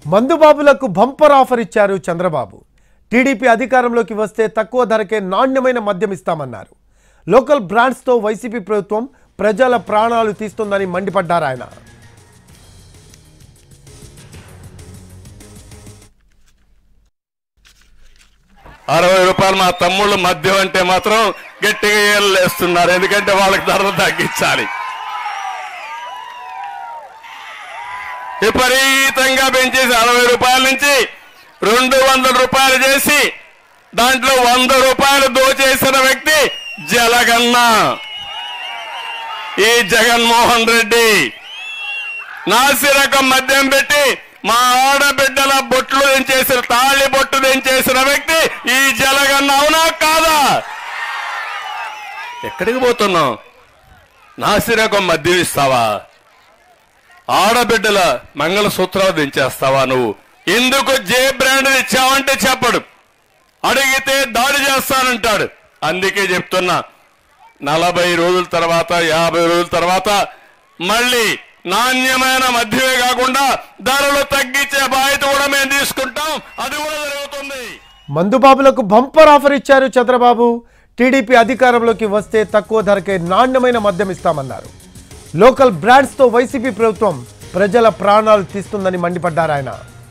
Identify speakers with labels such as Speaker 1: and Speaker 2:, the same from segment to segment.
Speaker 1: మందుబాబులకు bumper offer ఇచ్చారు Chandrababu TDP అధికారంలోకి వస్తే తక్కువ ధరకే నాణ్యమైన మద్యం ఇస్తామన్నారు లోకల్ బ్రాండ్స్తో వైసీపీ ప్రభుత్వం ప్రజల ప్రాణాలు తీస్తుందని మండిపడ్డారు ఆయన
Speaker 2: అరవై రూపాయలు మా తమ్ముళ్ళు మద్యం అంటే మాత్రం గట్టిగా ఏళ్ళేస్తున్నారు ఎందుకంటే వాళ్ళకి ధరలు తగ్గించాలి విపరీతంగా పెంచేసి అరవై రూపాయల నుంచి రెండు వందల రూపాయలు చేసి దాంట్లో వంద రూపాయలు దోచేసిన వ్యక్తి జలగన్న ఈ జగన్మోహన్ రెడ్డి నాసి రకం మద్యం పెట్టి మా ఆడబిడ్డల బొట్లు దించేసిన తాళి బొట్టు దించేసిన వ్యక్తి ఈ జలగన్న అవునా కాదా ఎక్కడికి పోతున్నావు నాసి రకం మద్యం ఇస్తావా ఆడబిడ్డల మంగళసూత్రాలు దించేస్తావా నువ్వు ఎందుకు జే బ్రాండ్ ఇచ్చావంటే చెప్పడు అడిగితే దాడి చేస్తానంటాడు అందుకే చెప్తున్నా నలభై రోజుల తర్వాత యాభై రోజుల తర్వాత మళ్ళీ నాణ్యమైన మద్యమే కాకుండా ధరలు తగ్గించే బాధ్యత కూడా మేము తీసుకుంటాం అది కూడా జరుగుతుంది
Speaker 1: మందుబాబులకు బంపర్ ఆఫర్ ఇచ్చారు చంద్రబాబు టీడీపీ అధికారంలోకి వస్తే తక్కువ ధరకే నాణ్యమైన మద్యం ఇస్తామన్నారు లోకల్ బ్రాండ్స్తో వైసీపీ ప్రభుత్వం ప్రజల ప్రాణాలు తీస్తుందని మండిపడ్డారు ఆయన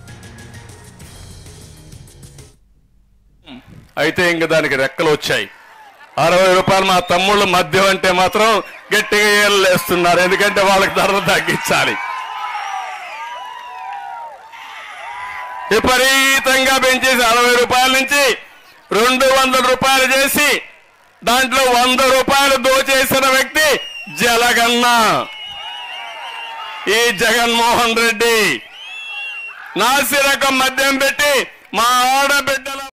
Speaker 2: అయితే ఇంక దానికి రెక్కలు వచ్చాయి అరవై రూపాయలు మా తమ్ముళ్ళు మద్యం అంటే మాత్రం గట్టిగా ఏళ్ళేస్తున్నారు ఎందుకంటే వాళ్ళకి ధరలు తగ్గించాలి విపరీతంగా పెంచేసి అరవై రూపాయల నుంచి రెండు వందల రూపాయలు చేసి దాంట్లో వంద రూపాయలు దోచేసిన వ్యక్తి జలగన్న ఈ జగన్మోహన్ రెడ్డి నాసి రకం మద్యం పెట్టి మా ఆడబిడ్డల